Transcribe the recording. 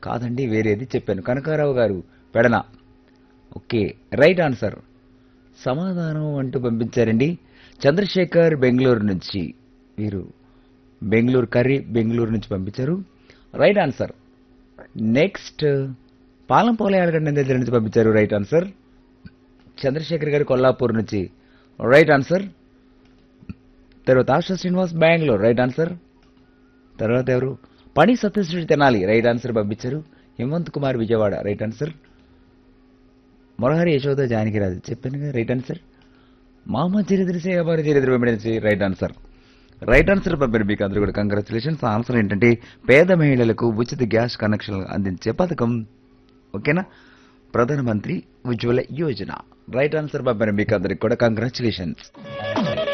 కాదండి వేరేది చెప్పాను కనకారావు గారు పెడన ఓకే రైట్ ఆన్సర్ సమాధానం అంటూ పంపించారండి చంద్రశేఖర్ బెంగళూరు నుంచి వీరు బెంగళూరు కర్రీ బెంగళూరు నుంచి పంపించారు రైట్ ఆన్సర్ నెక్స్ట్ పాలంపోలే ఆడగడ్డ దగ్గర నుంచి పంపించారు రైట్ ఆన్సర్ చంద్రశేఖర్ గారు కొల్లాపూర్ నుంచి రైట్ ఆన్సర్ తర్వాత ఆశా శ్రీనివాస్ బెంగళూరు రైట్ ఆన్సర్ తర్వాత ఎవరు పని సత్యశ్రీ తెనాలి రైట్ ఆన్సర్ పంపించారు హేమంత్ కుమార్ విజయవాడ రైట్ ఆన్సర్ మొరహరి యశోద జానకిరాజు చెప్పాను కదా రైట్ ఆన్సర్ మామ చరిత్ర సేవారి చరిత్ర వెంబడించి రైట్ ఆన్సర్ రైట్ ఆన్సర్ పంపారు మీకు అందరూ కూడా కంగ్రాచులేషన్స్ ఆన్సర్ ఏంటంటే పేద మహిళలకు ఉచిత గ్యాస్ కనెక్షన్ అందించే పథకం ఓకేనా ప్రధానమంత్రి ఉజ్వల యోజన రైట్ ఆన్సర్ పంపారు మీకు అందరికి కూడా కంగ్రాచులేషన్స్